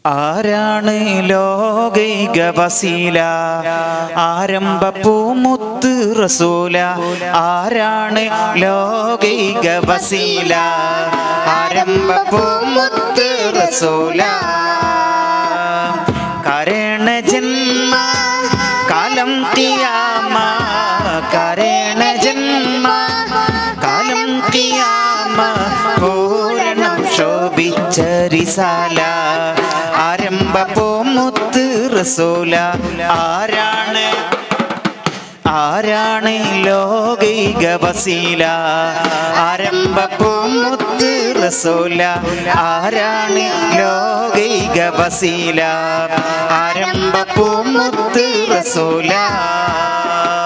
ആരാണ് ലോകൈക വസീല ആരംഭ പൂമുത്ത് റസൂല ആരാണ് ലോകൈക വസീല ആരംഭ പൂമുത്ത് റസൂല കരേണ ജന്മ കാലം കിയാമ കരേണ ജന്മ കാലം കിയാമ പൂരണം ശോഭിച്ച റിസാല ആരംഭ പോമുത്ത് റസൂല ആരാണ് ആരാണ് ലോകൈക വസീല ആരംഭ പൂമുത്ത് റസൂല ആരാണ് ലോകൈക വസീല ആരംഭ പൂമുത്ത് റസൂല